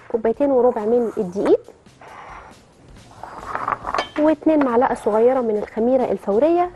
كوبايتين وربع من الدقيق واتنين معلقه صغيره من الخميره الفوريه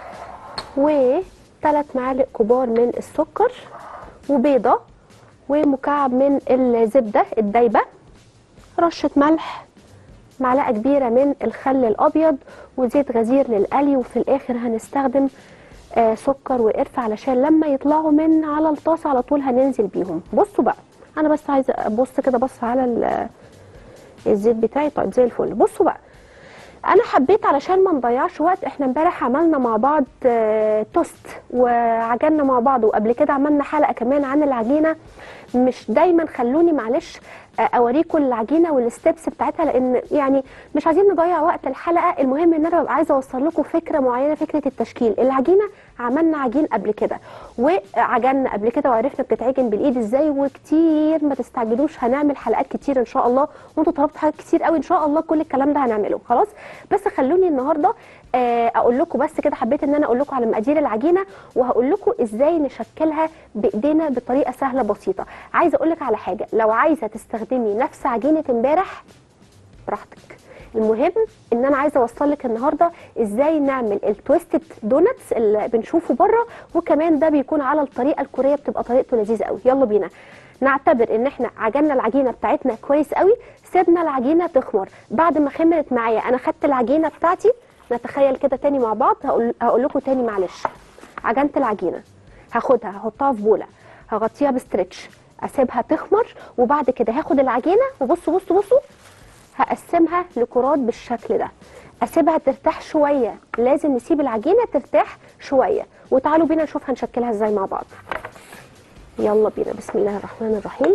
وثلاث معالق كبار من السكر وبيضه ومكعب من الزبده الدايبه رشه ملح معلقه كبيره من الخل الابيض وزيت غزير للقلي وفي الاخر هنستخدم آه سكر وقرفه علشان لما يطلعوا من على الطاسه على طول هننزل بيهم بصوا بقى انا بس عايزه ابص كده بص على ال- الزيت بتاعي طيب زي الفل بصوا بقى انا حبيت علشان ما نضيعش وقت احنا امبارح عملنا مع بعض آه، توست وعجلنا مع بعض وقبل كده عملنا حلقه كمان عن العجينه مش دايما خلوني معلش آه، اوريكم العجينه والستبس بتاعتها لان يعني مش عايزين نضيع وقت الحلقه المهم ان انا ببقى عايزه اوصل لكم فكره معينه فكره التشكيل العجينه عملنا عجين قبل كده وعجلنا قبل كده وعرفنا بتتعجن بالايد ازاي وكتير ما تستعجلوش هنعمل حلقات كتير ان شاء الله وانتوا طلبتوا حاجات كتير قوي ان شاء الله كل الكلام ده هنعمله خلاص بس خلوني النهارده آه، اقول لكم بس كده حبيت ان انا اقول لكم على مقادير العجينه وهقول لكم ازاي نشكلها بايدينا بطريقه سهله بسيطه عايزه اقول لك على حاجه لو عايزه تستخدمي نفس عجينه امبارح براحتك المهم ان انا عايزه اوصل لك النهارده ازاي نعمل التويستد دونتس اللي بنشوفه بره وكمان ده بيكون على الطريقه الكوريه بتبقى طريقته لذيذه قوي يلا بينا نعتبر ان احنا عجننا العجينه بتاعتنا كويس قوي سيبنا العجينه تخمر بعد ما خمرت معايا انا خدت العجينه بتاعتي نتخيل كده تاني مع بعض هقول هقول لكم تاني معلش عجنت العجينه هاخدها هحطها في بوله هغطيها بستريتش اسيبها تخمر وبعد كده هاخد العجينه وبصوا بصوا بصوا هقسمها لكرات بالشكل ده اسيبها ترتاح شويه لازم نسيب العجينه ترتاح شويه وتعالوا بينا نشوف هنشكلها ازاي مع بعض يلا بينا بسم الله الرحمن الرحيم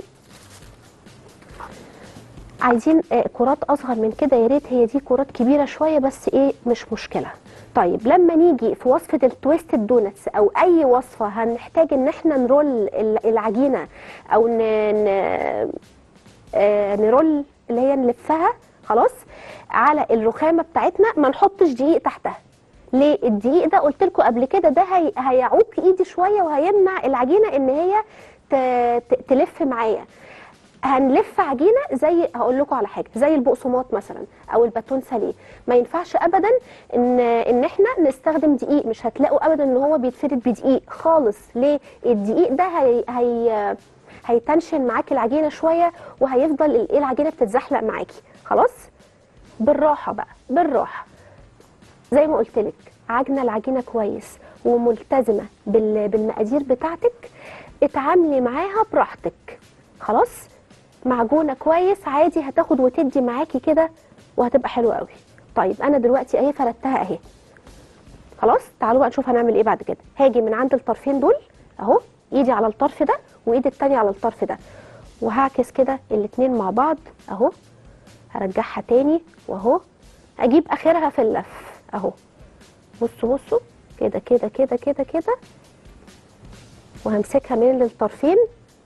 عايزين آه، كرات اصغر من كده يا ريت هي دي كرات كبيره شويه بس ايه مش مشكله طيب لما نيجي في وصفه التويستد دونتس او اي وصفه هنحتاج ان احنا نرول ال- العجينه او ن... ن... آه، نرول اللي هي نلفها خلاص على الرخامه بتاعتنا ما نحطش دقيق تحتها ليه الدقيق ده قلت لكم قبل كده ده هي... هيعوق ايدي شويه وهيمنع العجينه ان هي ت... ت... تلف معايا هنلف عجينه زي هقول لكم على حاجه زي البقسماط مثلا او الباتون ساليه ما ينفعش ابدا ان ان احنا نستخدم دقيق مش هتلاقوا ابدا ان هو بيتفرد بدقيق خالص ليه الدقيق ده هي هي هيتنشن معاكي العجينه شويه وهيفضل الايه العجينه بتتزحلق معاكي خلاص بالراحه بقى بالراحه زي ما قلت لك عجنه العجينه كويس وملتزمه بال- بالمقادير بتاعتك اتعاملي معاها براحتك خلاص معجونه كويس عادي هتاخد وتدي معاكي كده وهتبقى حلوه قوي طيب انا دلوقتي اهي فردتها اهي خلاص تعالوا بقى نشوف هنعمل ايه بعد كده هاجي من عند الطرفين دول اهو ايدي على الطرف ده وايدي التانية على الطرف ده وهعكس كده الاتنين مع بعض اهو هرجعها تاني واهو اجيب اخرها في اللف اهو بصوا بصوا كده كده كده كده كده وهمسكها من الطرفين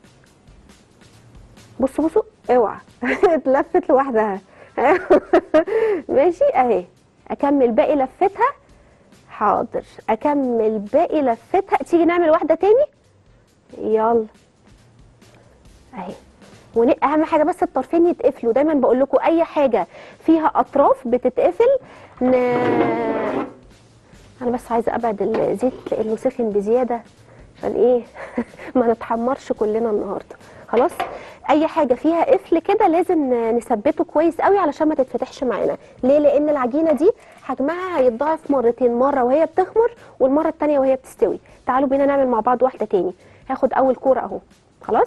بصوا بصوا اوعى اتلفت لوحدها ماشي اهي اكمل باقي لفتها حاضر اكمل باقي لفتها تيجي نعمل واحده تاني يلا اهي ون- اهم حاجه بس الطرفين يتقفلوا دايما بقول لكم اي حاجه فيها اطراف بتتقفل ن... انا بس عايزه ابعد الزيت لانه سخن بزياده عشان ايه ما نتحمرش كلنا النهارده خلاص اي حاجه فيها قفل كده لازم ن- نثبته كويس قوي علشان ما تتفتحش معانا ليه لان العجينه دي حجمها هيتضاعف مرتين مره وهي بتخمر والمره التانية وهي بتستوي تعالوا بينا نعمل مع بعض واحده تاني هاخد اول كوره اهو خلاص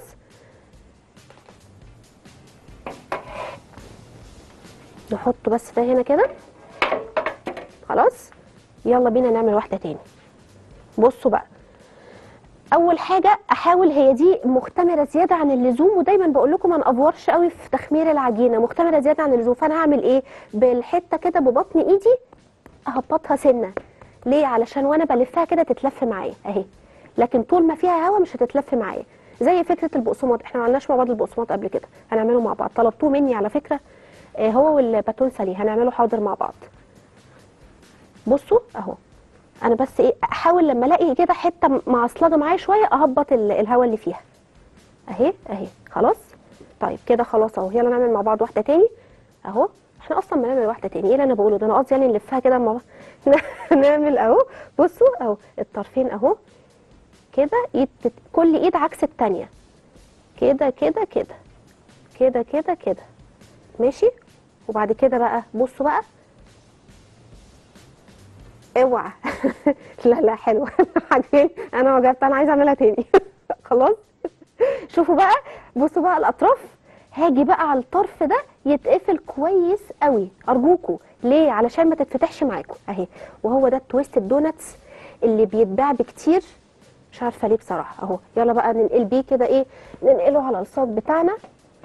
نحط بس ده هنا كده خلاص يلا بينا نعمل واحده تاني بصوا بقى اول حاجه احاول هي دي مختمره زياده عن اللزوم ودايما بقول لكم ما نافورش قوي في تخمير العجينه مختمره زياده عن اللزوم فانا هعمل ايه بالحته كده ببطن ايدي اهبطها سنه ليه علشان وانا بلفها كده تتلف معايا اهي لكن طول ما فيها هوا مش هتتلف معايا زي فكره البقسماط احنا ما عملناش مع بعض البقسماط قبل كده هنعمله مع بعض طلبتوه مني على فكره آه، هو والباتون ساليه هنعمله حاضر مع بعض بصوا اهو انا بس ايه احاول لما الاقي كده حته معصلجه معايا شويه اهبط ال- الهواء اللي فيها اهي اهي خلاص طيب كده خلاص اهو يلا نعمل مع بعض واحده تاني اهو احنا اصلا بنعمل واحده تاني ايه اللي انا بقوله ده انا قصدي يعني نلفها كده مع بعض نعمل اهو بصوا اهو الطرفين اهو كده ايد تت- كل ايد عكس التانيه كده كده كده كده كده كده ماشي وبعد كده بقى بصوا بقى اوعى لا لا حلوه عجباني انا عجبت انا عايزه اعملها تاني خلاص شوفوا بقى بصوا بقى الاطراف هاجي بقى على الطرف ده يتقفل كويس قوي ارجوكوا ليه علشان ما تتفتحش معاكم اهي وهو ده التويست الدوناتس اللي بيتباع بكتير مش عارفه ليه بصراحه اهو يلا بقى ننقل بيه كده ايه ننقله على الصاج بتاعنا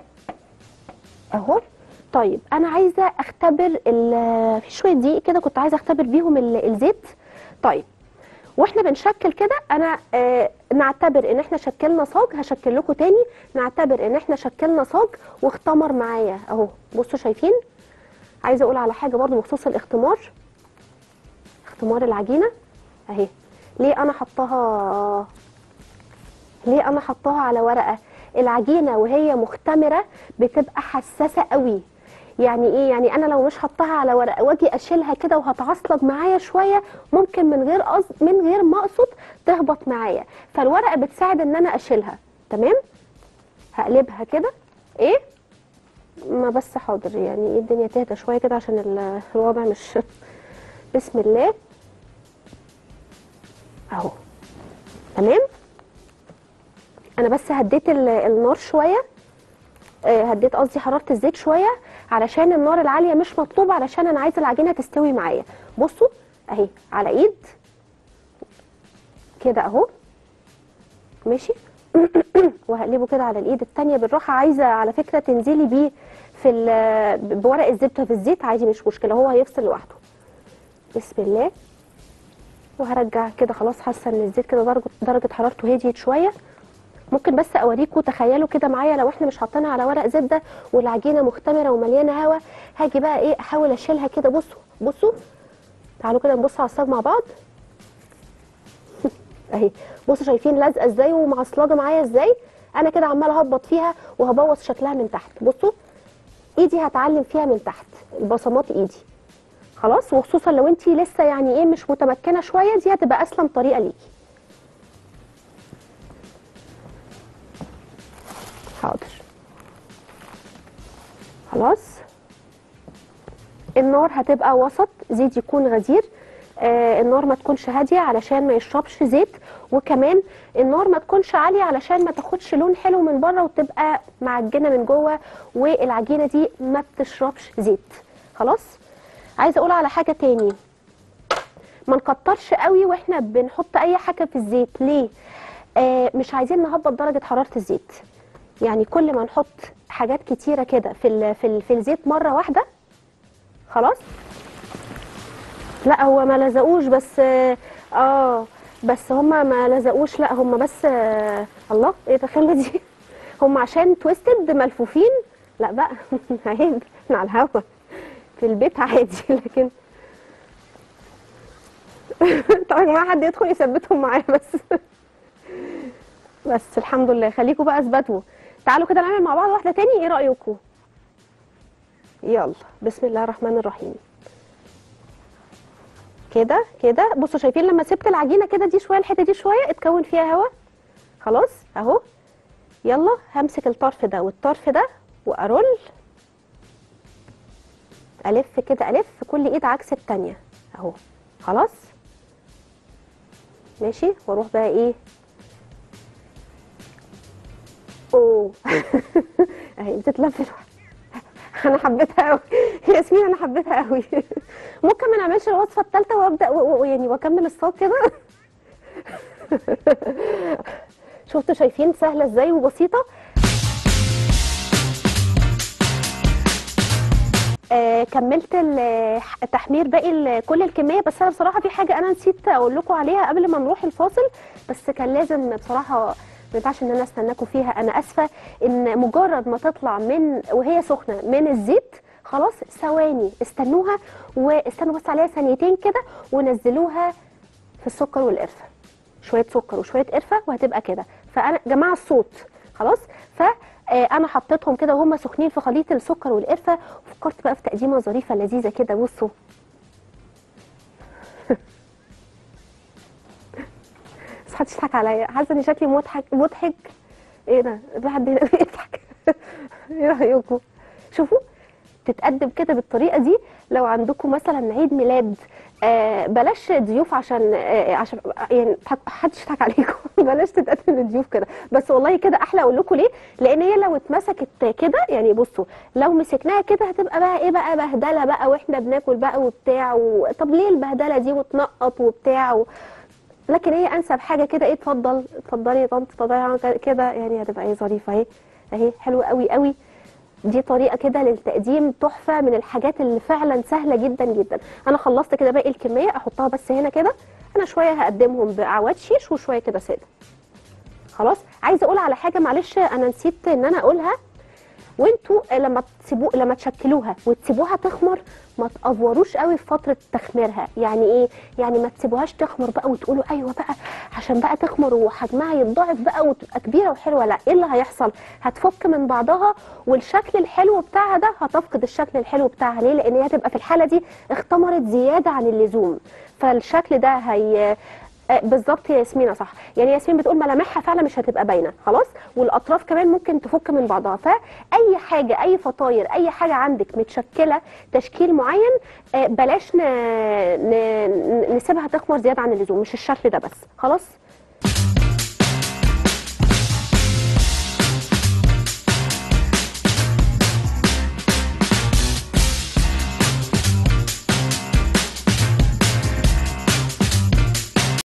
اهو طيب انا عايزه اختبر ال- في شويه دقيق كده كنت عايزه اختبر بيهم ال- الزيت طيب واحنا بنشكل كده انا آه نعتبر ان احنا شكلنا صاج هشكل لكم تاني نعتبر ان احنا شكلنا صاج واختمر معايا اهو بصوا شايفين عايزه اقول على حاجه برضو بخصوص الاختمار اختمار العجينه اهي ليه انا حطاها ليه انا حطاها على ورقه العجينه وهي مختمره بتبقى حساسه قوي يعني ايه يعني انا لو مش حطاها على ورقه واجي اشيلها كده وهتعصلج معايا شويه ممكن من غير قصد من غير ما اقصد تهبط معايا فالورقه بتساعد ان انا اشيلها تمام هقلبها كده ايه ما بس حاضر يعني ايه الدنيا تهدى شويه كده عشان ال- الوضع مش بسم الله اهو تمام انا بس هديت ال- النار شويه آه، هديت قصدي حراره الزيت شويه علشان النار العاليه مش مطلوبه علشان انا عايزه العجينه تستوي معايا بصوا اهي على ايد كده اهو ماشي وهقلبه كده على الايد التانية بالراحه عايزه على فكره تنزلي بيه في ال- بورق الزبده في الزيت عادي مش مشكله هو هيفصل لوحده بسم الله وهرجع كده خلاص حاسه ان الزيت كده درجه درجه حرارته هديت شويه ممكن بس اوريكم تخيلوا كده معايا لو احنا مش حاطينها على ورق زبده والعجينه مختمره ومليانه هواء هاجي بقى ايه احاول اشيلها كده بصوا بصوا تعالوا كده نبص على الصاج مع بعض اهي بصوا شايفين لازقه ازاي ومعصلجه معايا ازاي انا كده عماله اهبط فيها وهبوظ شكلها من تحت بصوا ايدي هتعلم فيها من تحت البصمات ايدي خلاص وخصوصا لو انت لسه يعني ايه مش متمكنه شويه دي هتبقى اسلم طريقه ليكي حاضر خلاص النار هتبقى وسط زيت يكون غزير آه النار ما تكونش هاديه علشان ما يشربش زيت وكمان النار ما تكونش عاليه علشان ما تاخدش لون حلو من بره وتبقى معجنه من جوه والعجينه دي ما بتشربش زيت خلاص عايزه اقول على حاجه تاني ما نكترش قوي واحنا بنحط اي حاجه في الزيت ليه آه مش عايزين نهبط درجه حراره الزيت يعني كل ما نحط حاجات كتيره كده في ال في, ال في الزيت مره واحده خلاص لا هو ما لزقوش بس اه, آه بس هما ما لزقوش لا هما بس آه الله ايه الرخامه دي هما عشان تويستد ملفوفين لا بقى عيب احنا على الهوا في البيت عادي لكن طبعا يا جماعه حد يدخل يثبتهم معايا بس بس الحمد لله خليكم بقى اثبتوا تعالوا كده نعمل مع بعض واحده تاني ايه رايكم يلا بسم الله الرحمن الرحيم كده كده بصوا شايفين لما سبت العجينه كده دي شويه الحته دي شويه اتكون فيها هواء خلاص اهو يلا همسك الطرف ده والطرف ده وارول الف كده الف كل ايد عكس التانية اهو خلاص ماشي واروح بقى ايه اوه اهي بتتلف لوحدها. انا حبيتها قوي ياسمين انا حبيتها قوي ممكن ما نعملش الوصفه الثالثه وابدا و- و- يعني واكمل الصوت كده شفتوا شايفين سهله ازاي وبسيطه آه كملت ال- تحمير باقي ال- كل الكميه بس انا بصراحه في حاجه انا نسيت اقول لكم عليها قبل ما نروح الفاصل بس كان لازم بصراحه ما ينفعش ان انا استناكم فيها انا اسفه ان مجرد ما تطلع من وهي سخنه من الزيت خلاص ثواني استنوها واستنوا بس عليها ثانيتين كده ونزلوها في السكر والقرفه شويه سكر وشويه قرفه وهتبقى كده فانا جماعه الصوت خلاص ف آه انا حطيتهم كده وهم سخنين في خليط السكر والقرفه وفكرت بقى في تقديمه ظريفه لذيذه كده بصوا بس محدش يضحك عليا حاسه ان شكلي مضحك مضحك ايه ده الواحد هنا بيضحك ايه رايكم شوفوا تتقدم كده بالطريقه دي لو عندكم مثلا عيد ميلاد آه بلاش ضيوف عشان آه عشان يعني محدش يضحك عليكم بلاش تتقدم للضيوف كده بس والله كده احلى اقول لكم ليه لان هي لو اتمسكت كده يعني بصوا لو مسكناها كده هتبقى بقى ايه بقى بهدله بقى واحنا بناكل بقى وبتاع و... طب ليه البهدله دي وتنقط وبتاع و... لكن هي انسب حاجه كده ايه اتفضل اتفضلي يا طنط اتفضلي كده يعني هتبقى ايه ظريفه اهي اهي حلوه قوي قوي دي طريقه كده للتقديم تحفه من الحاجات اللي فعلا سهله جدا جدا انا خلصت كده باقي الكميه احطها بس هنا كده انا شويه هقدمهم بعواد شيش وشويه كده ساده خلاص عايزه اقول على حاجه معلش انا نسيت ان انا اقولها وانتوا لما تسيبوا لما تشكلوها وتسيبوها تخمر ما تقفروش قوي في فتره تخميرها يعني ايه يعني ما تسيبوهاش تخمر بقى وتقولوا ايوه بقى عشان بقى تخمر وحجمها يتضاعف بقى وتبقى كبيره وحلوه لا ايه اللي هيحصل هتفك من بعضها والشكل الحلو بتاعها ده هتفقد الشكل الحلو بتاعها ليه لان هي هتبقى في الحاله دي اختمرت زياده عن اللزوم فالشكل ده هي آه، بالظبط يا ياسمينه صح يعني ياسمين بتقول ملامحها فعلا مش هتبقى باينه خلاص والاطراف كمان ممكن تفك من بعضها فاي حاجه اي فطاير اي حاجه عندك متشكله تشكيل معين آه، بلاش ن... ن... نسيبها تخمر زياده عن اللزوم مش الشكل ده بس خلاص